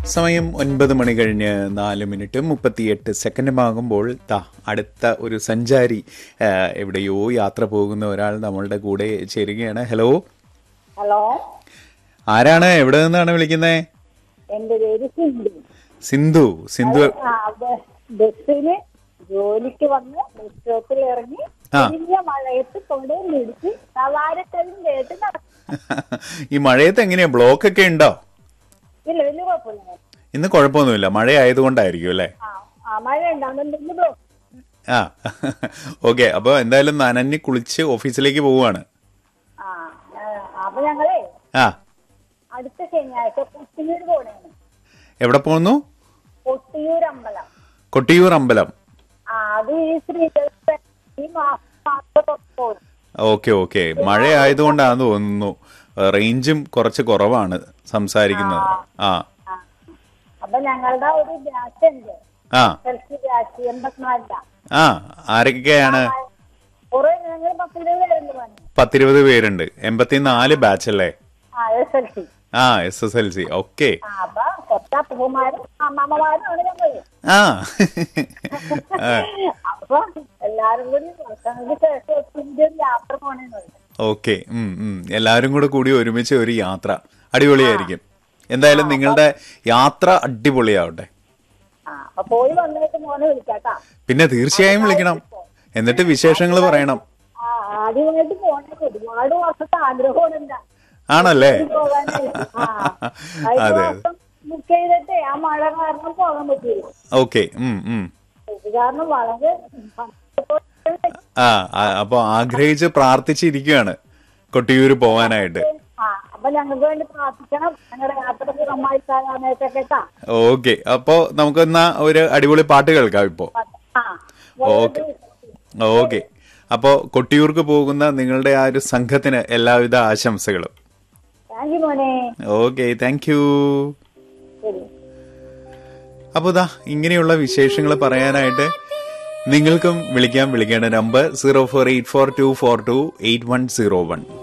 സമയം ഒൻപത് മണി കഴിഞ്ഞ് നാല് മിനിറ്റ് മുപ്പത്തിയെട്ട് സെക്കൻഡുമാകുമ്പോൾ താ അടുത്ത ഒരു സഞ്ചാരി ആ, എവിടെയോ യാത്ര പോകുന്ന ഒരാൾ നമ്മളുടെ കൂടെ ചേരുകയാണ് ഹലോ ഹലോ ആരാണ് എവിടെ നിന്നാണ് വിളിക്കുന്നത് എന്റെ പേര് സിന്ധു സിന്ധു സിന്ധു ആ ബ- ബസ്സിന് ജോലിക്ക് വന്ന് ബസ് സ്റ്റോപ്പിൽ ഇറങ്ങി ആ. വലിയ മഴയത്ത് കൊടയും പിടിച്ച് സവാരക്കലും കേട്ട് നടക്കും ഈ മഴയത്ത് എങ്ങനെയാ ബ്ലോക്ക് ഒക്കെ ഉണ്ടോ ഇല്ല വലിയ കുഴപ്പമില്ല ഇന്ന് കുഴപ്പമൊന്നുമില്ല മഴ ആയതുകൊണ്ടായിരിക്കും അല്ലേ ആ ആ മഴ ഉണ്ടാകുന്നുണ്ടെങ്കിൽ ബ്ലോ ആ ഓക്കെ അപ്പോൾ എന്തായാലും നനഞ്ഞ് കുളിച്ച് ഓഫീസിലേക്ക് പോവുകയാണ് ആ ആ, അപ്പൊ ഞങ്ങളേ ആ അടുത്ത ശനിയാഴ്ച കൊട്ടിയൂർ പോണേന്ന് എവിടെ പോകുന്നു കൊട്ടിയൂർ അമ്പലം കൊട്ടിയൂർ അമ്പലം ആ അത് ഈ ശ്രീകൃഷ്ണൻ ഈ മാസം മാത്രം പോകും ഓക്കെ ഓക്കെ മഴ ആയതുകൊണ്ടാന്ന് തോന്നുന്നു റേഞ്ചും കുറച്ച് കുറവാണ് സംസാരിക്കുന്നത് ആ ആ. അപ്പൊ ഞങ്ങളുടെ ഒരു ബാച്ച് ഉണ്ട് ആ എൽസി ബാച്ച് എൺപത്തിനാലിലാണ് ആ ആരൊക്കെയാണ് കുറെ ഞങ്ങൾ പത്തിരുപത് പേരുണ്ട് പറഞ്ഞു പത്തിരുപത് പേരുണ്ട് എൺപത്തിനാല് ബാച്ച് അല്ലേ ആ എസ് എൽ സി ആ S S L C okay ആ അപ്പൊ കുറച്ച് അപ്പൂപ്പന്മാരും അമ്മമ്മമാരും ആണ് ഞങ്ങള് ആ ആ, അപ്പൊ എല്ലാരും കൂടി വർഷങ്ങൾക്ക് ശേഷം ഒത്തിരി ഒരു യാത്ര പോണേന്ന് പറഞ്ഞു ഓക്കെ ഉം, ഉം. എല്ലാവരും കൂടെ കൂടി ഒരുമിച്ച് ഒരു യാത്ര അടിപൊളിയായിരിക്കും എന്തായാലും നിങ്ങളുടെ യാത്ര അടിപൊളിയാവട്ടെ ആ അപ്പൊ പോയി വന്നിട്ട് മോനെ വിളിക്കാട്ടാ പിന്നെ തീർച്ചയായും വിളിക്കണം എന്നിട്ട് വിശേഷങ്ങൾ പറയണം ആ ആദ്യമായിട്ട് പോണേ ഒരുപാട് വർഷത്തെ ആഗ്രഹമാണ് എന്താ ആണല്ലേ പോകാനായിട്ട് ആ കഴിഞ്ഞ അതെ. മാസം ബുക്ക് ചെയ്തിട്ടേ ആ മഴ കാരണം പോകാൻ പറ്റിയില്ല ഓക്കെ ഉം ഉം ഇത് കാരണം വളരെ ആ ആ, അപ്പൊ ആഗ്രഹിച്ച് പ്രാർത്ഥിച്ചിരിക്കുകയാണ് കൊട്ടിയൂര് പോവാനായിട്ട് ആ അപ്പൊ ഞങ്ങൾക്ക് വേണ്ടി പ്രാർത്ഥിക്കണം ഞങ്ങളുടെ യാത്ര സുഖമായിട്ടാകാനായിട്ടൊക്കെ കേട്ടാ ഓക്കെ അപ്പോ നമുക്കെന്നാ ഒരു അടിപൊളി പാട്ട് കേൾക്കാം ഇപ്പോ ആ ഓക്കെ ഓക്കെ അപ്പോ കൊട്ടിയൂർക്ക് പോകുന്ന നിങ്ങളുടെ ആ ഒരു സംഘത്തിന് എല്ലാവിധ ആശംസകളും താങ്ക് യു മോനെ ഓക്കെ താങ്ക് യു ശരി അപ്പോൾ ഇതാ ഇങ്ങനെയുള്ള വിശേഷങ്ങൾ പറയാനായിട്ട് നിങ്ങൾക്കും വിളിക്കാം വിളിക്കേണ്ട number zero four eight four two four two eight one zero one